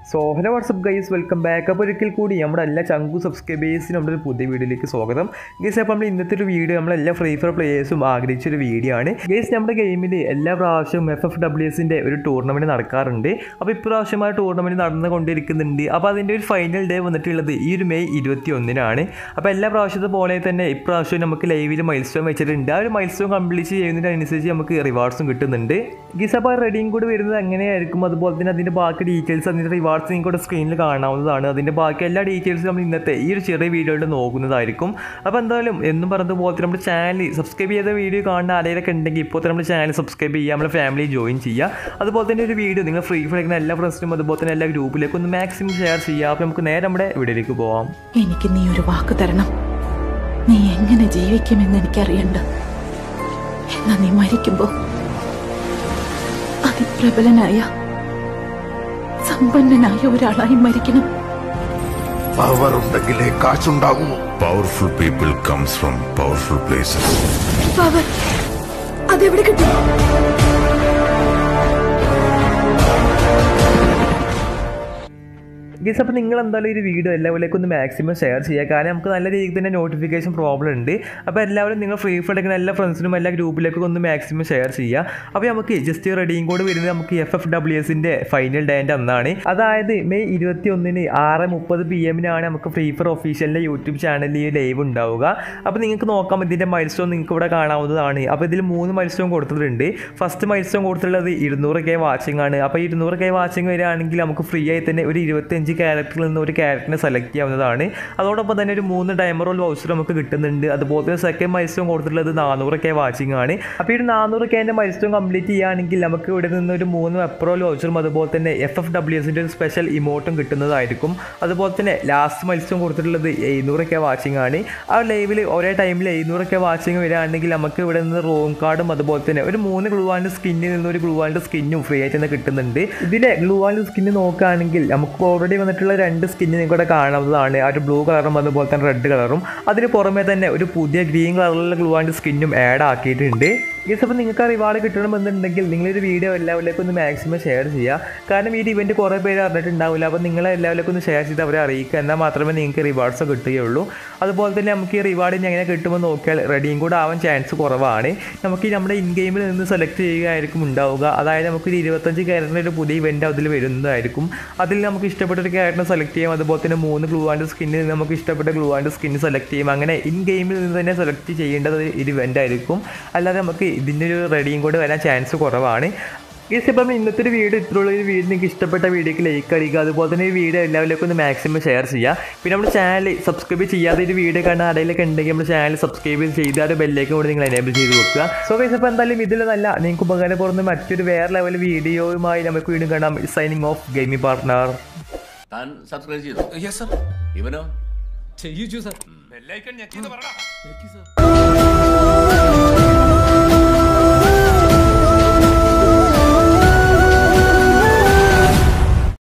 So hello what's up guys welcome back അപ്പോൾ ഒരിക്കൽ കൂടി നമ്മുടെ എല്ലാ ചങ്കു സബ്സ്ക്രൈബേഴ്സിനും നമ്മുടെ ഒരു പുതിയ വീഡിയോയിലേക്ക് സ്വാഗതം ഗൈസ് അപ്പോൾ നമ്മൾ ഇന്നത്തെ ഒരു വീഡിയോ നമ്മളെല്ലാ ഫ്രീ ഫയർ പ്ലേയേഴ്സും ആഗ്രഹിച്ചൊരു വീഡിയോ ആണ് ഗൈസ് നമ്മുടെ ഗെയിമിൽ എല്ലാ പ്രാവശ്യവും എഫ് എഫ് ഡബ്ല്യു എസിൻ്റെ ഒരു ടൂർണമെൻറ്റ് നടക്കാറുണ്ട് അപ്പോൾ ഇപ്രാവശ്യം ആ ടൂർണമെൻറ്റ് നടന്നുകൊണ്ടിരിക്കുന്നുണ്ട് അപ്പോൾ അതിൻ്റെ ഒരു ഫൈനൽ ഡേ വന്നിട്ടുള്ളത് ഈ ഒരു മെയ് ഇരുപത്തി ഒന്നിനാണ് അപ്പോൾ എല്ലാ പ്രാവശ്യത്തെ പോലെ തന്നെ ഇപ്രാവശ്യം നമുക്ക് ലൈവിൽ മൈൽ സ്റ്റോൺ വെച്ചിട്ടുണ്ട് ആ ഒരു മൈൽ സ്റ്റോൺ കംപ്ലീറ്റ് ചെയ്യുന്നതിനനുസരിച്ച് നമുക്ക് റിവാർഡ്സും കിട്ടുന്നുണ്ട് ഗീസ് അപ്പോൾ റെഡിയും കൂടി വരുന്നത് എങ്ങനെയായിരിക്കും അതുപോലെ തന്നെ അതിൻ്റെ ബാക്കി ഡീറ്റെയിൽസ് അതിൻ്റെ റിവാർഡ്സ് നിങ്ങൾക്ക് ഇവിടെ സ്ക്രീനിൽ കാണാവുന്നതാണ് അതിൻ്റെ ബാക്കി എല്ലാ ഡീറ്റെയിൽസും നമ്മൾ ഇന്നത്തെ ഈ ഒരു ചെറിയ വീഡിയോയിൽ നോക്കുന്നതായിരിക്കും അപ്പോൾ എന്തായാലും എന്നും പറഞ്ഞതുപോലെ തന്നെ നമ്മുടെ ചാനൽ സബ്സ്ക്രൈബ് ചെയ്ത വീഡിയോ കാണുന്ന ആരെയൊക്കെ ഉണ്ടെങ്കിൽ ഇപ്പോൾ തന്നെ നമ്മുടെ ചാനൽ സബ്സ്ക്രൈബ് ചെയ്യുക നമ്മുടെ ഫാമിലി ജോയിൻ ചെയ്യുക അതുപോലെ തന്നെ ഒരു വീഡിയോ നിങ്ങൾ ഫ്രീ ഫയർ എല്ലാ ഫ്രണ്ട്സിനും അതുപോലെ തന്നെ എല്ലാ ഗ്രൂപ്പിലേക്കും ഒന്ന് മാക്സിമം ഷെയർ ചെയ്യുക അപ്പോൾ നമുക്ക് നേരെ നമ്മുടെ വീഡിയോയിലേക്ക് പോവാം എനിക്ക് നീ ഒരു വാക്ക് തരണം നീ എങ്ങനെ ജീവിക്കുമെന്ന് എനിക്കറിയണ്ട എന്നാ നീ മരിക്കുമ്പോ അതിപ്രബലനായ സമ്പന്നനായ ഒരാളായി മരിക്കണം പവർ ഉണ്ടെങ്കിലേ കാശുണ്ടാകൂ Powerful people comes from powerful places. Power അതെവിടെ കിട്ടി ഗീസ് അപ്പോൾ നിങ്ങൾ എന്തായാലും ഈ ഒരു വീഡിയോ എല്ലാവരിലേക്കും ഒന്ന് മാക്സിമം ഷെയർ ചെയ്യുക കാരണം നമുക്ക് നല്ല രീതിയിൽ തന്നെ നോട്ടിഫിക്കേഷൻ പ്രോബ്ലം ഉണ്ട് അപ്പോൾ എല്ലാവരും നിങ്ങൾ ഫ്രീ ഫയർ എടുക്കുന്ന എല്ലാ ഫ്രണ്ട്സിനും എല്ലാ ഗ്രൂപ്പിലേക്കും ഒന്ന് മാക്സിമം ഷെയർ ചെയ്യുക അപ്പോൾ നമുക്ക് ജസ്റ്റ് റെഡിയും കൂടെ വരുന്നത് നമുക്ക് എഫ് എഫ് ഡബ്ല്യു എസിൻ്റെ ഫൈനൽ ഡേൻ്റെ അന്നാണ് അതായത് മെയ് ഇരുപത്തി ഒന്നിന് ആറ് മുപ്പത് പി എമ്മിനാണ് നമുക്ക് ഫ്രീ ഫയർ ഒഫീഷ്യലിൻ്റെ യൂട്യൂബ് ചാനലിൽ ഈ ലൈവ് ഉണ്ടാവുക അപ്പോൾ നിങ്ങൾക്ക് നോക്കാം ഇതിൻ്റെ മൈൽ സ്റ്റോൺ നിങ്ങൾക്ക് ഇവിടെ കാണാവുന്നതാണ് അപ്പോൾ ഇതിൽ മൂന്ന് മൈൽ സ്റ്റോൺ കൊടുത്തിട്ടുണ്ട് ഫസ്റ്റ് മൈൽ സ്റ്റോൺ കൊടുത്തിട്ടുള്ളത് ഇരുന്നൂറ് കെ വാച്ചിങ് ആണ് അപ്പോൾ ഇരുന്നൂറ് കെ വാച്ചിങ് വരികയാണെങ്കിൽ നമുക്ക് ഫ്രീ ആയി തന്നെ ഒരു ഇരുപത്തഞ്ച് ക്യാരക്ടറിൽ നിന്ന് ഒരു ക്യാരക്ടറിനെ സെലക്ട് ചെയ്യാവുന്നതാണ് അതോടൊപ്പം തന്നെ ഒരു മൂന്ന് ഡയമറോൾ വൗച്ചർ നമുക്ക് കിട്ടുന്നുണ്ട് അതുപോലെ തന്നെ സെക്കൻഡ് മൈൽ സ്റ്റോൺ കൊടുത്തിട്ടുള്ളത് നാനൂറ് കെ വാച്ചിങ് ആണ് അപ്പോൾ ഈ ഒരു നാനൂറ് കെൻ്റെ മൈൽ സ്റ്റോൺ കംപ്ലീറ്റ് ചെയ്യുകയാണെങ്കിൽ നമുക്ക് ഇവിടെ നിന്ന് ഒരു മൂന്ന് എപ്രോൾ വൗച്ചറും അതുപോലെ തന്നെ എഫ് എഫ് ഡബ്ല്യു എസിൻ്റെ ഒരു സ്പെഷ്യൽ ഇമോട്ടും കിട്ടുന്നതായിരിക്കും അതുപോലെ തന്നെ ലാസ്റ്റ് മൈൽ സ്റ്റോൺ കൊടുത്തിട്ടുള്ളത് എഴുന്നൂറ് കെ വാച്ചിങ് ആണ് ആ ലൈവിൽ ഒരേ ടൈമിൽ എഴുന്നൂറ് കെ വാച്ചിങ് വരികയാണെങ്കിൽ നമുക്ക് ഇവിടെ നിന്ന് റൂം കാർഡും അതുപോലെ തന്നെ ഒരു മൂന്ന് ഗ്ലൂ ആൻഡ് സ്കിന്നിൽ നിന്ന് ഒരു ഗ്ലൂ ആൻഡ് സ്കിന്നും ഫ്രീ ആയിട്ട് തന്നെ കിട്ടുന്നുണ്ട് ഇതിലെ ഗ്ലൂ ആൻഡ് സ്കിന്ന് നോക്കുകയാണെങ്കിൽ നമുക്ക് ഓൾറെഡി വന്നിട്ടുള്ള രണ്ട് സ്കിന്ന് നിങ്ങൾക്ക് ഇവിടെ കാണാവുന്നതാണ് ആ ഒരു ബ്ലൂ കളറും അതുപോലെ തന്നെ റെഡ് കളറും അതിന് പുറമെ തന്നെ ഒരു പുതിയ ഗ്രീൻ കളറിലുള്ള ഗ്ലൂ ആൻഡ് സ്കിന്നും ആഡ് ആക്കിയിട്ടുണ്ട് ഗസ് അപ്പോൾ നിങ്ങൾക്ക് ആ റിവാർഡ് കിട്ടണമെന്നുണ്ടെങ്കിൽ നിങ്ങളൊരു വീഡിയോ എല്ലാവരിലേക്കും ഒന്ന് മാക്സിമം ഷെയർ ചെയ്യുക കാരണം ഈ ഇവൻറ്റ് കുറേ പേര് അറിഞ്ഞിട്ടുണ്ടാവില്ല അപ്പോൾ നിങ്ങൾ എല്ലാവരിലേക്കും ഒന്ന് ഷെയർ ചെയ്ത് അവരെ അറിയിക്കുക എന്നാൽ മാത്രമേ നിങ്ങൾക്ക് റിവാർഡ്സ് കിട്ടുകയുള്ളൂ അതുപോലെ തന്നെ നമുക്ക് ഈ റിവാർഡ് ഇനി എങ്ങനെ കിട്ടുമെന്ന് നോക്കിയാൽ റെഡിയും കൂടെ ആവാൻ ചാൻസ് കുറവാണ് നമുക്ക് ഈ നമ്മുടെ ഇൻ ഗെയിമിൽ നിന്ന് സെലക്ട് ചെയ്യുകയായിരിക്കും ഉണ്ടാവുക അതായത് നമുക്ക് ഒരു ഇരുപത്തഞ്ച് ക്യാരക്ടറിൻ്റെ ഒരു പുതിയ ഇവൻറ്റ് അതിൽ വരുന്നതായിരിക്കും അതിൽ നമുക്ക് ഇഷ്ടപ്പെട്ട ഒരു ക്യാരക്ടർ സെലക്ട് ചെയ്യാം അതുപോലെ തന്നെ മൂന്ന് ഗ്ലൂ ആൻഡ് സ്കിന്നിൽ നിന്ന് നമുക്ക് ഇഷ്ടപ്പെട്ട ഗ്ലൂ ആൻഡ് സ്കിന്ന് സെലക്ട് ചെയ്യും അങ്ങനെ ഇൻ ഗെയിമിൽ നിന്ന് തന്നെ സെലക്ട് ചെയ്യേണ്ടത് ഒരു ഇവൻ്റ് ആയിരിക്കും അല്ലാതെ നമുക്ക് ഇതിൻ്റെ ഒരു റെഡിയും കൂടെ വരാൻ ചാൻസ് കുറവാണ് ഗീസ് ഇപ്പം ഇന്നത്തെ ഒരു വീഡിയോ ഇത്രയുള്ള ഒരു വീഡിയോ നിങ്ങൾക്ക് ഇഷ്ടപ്പെട്ട വീഡിയോക്ക് ലൈക്ക് അടിക്കുക അതുപോലെ തന്നെ ഈ വീഡിയോ എല്ലാവരിലേക്കും ഒന്ന് മാക്സിമം ഷെയർ ചെയ്യുക പിന്നെ നമ്മുടെ ചാനൽ സബ്സ്ക്രൈബ് ചെയ്യാതെ ഒരു വീഡിയോ കാണാൻ ആരെങ്കിലൊക്കെ ഉണ്ടെങ്കിൽ നമ്മുടെ ചാനൽ സബ്സ്ക്രൈബ് ചെയ്ത് അത് ബെല്ലേക്ക് കൂടി നിങ്ങൾ എനേബിൾ ചെയ്ത് വെക്കുക സോ ഗൈസ് അപ്പോൾ എന്തായാലും ഇതിൽ നല്ല നിങ്ങൾക്ക് ഉപകാരപ്പെടുന്ന മറ്റൊരു വേറെ ലെവൽ വീഡിയോയുമായി നമുക്ക് വീണ്ടും കാണാം സൈനിങ് ഓഫ് ഗെയിമിംഗ് പാർട്ട്ണർ താൻ സബ്സ്ക്രൈബ് ചെയ്തു യെസ് സർ ഇവനോ ചെയ്യിച്ചു സർ ബെല്ലൈക്കൺ ഞെക്കിന്ന് പറടാ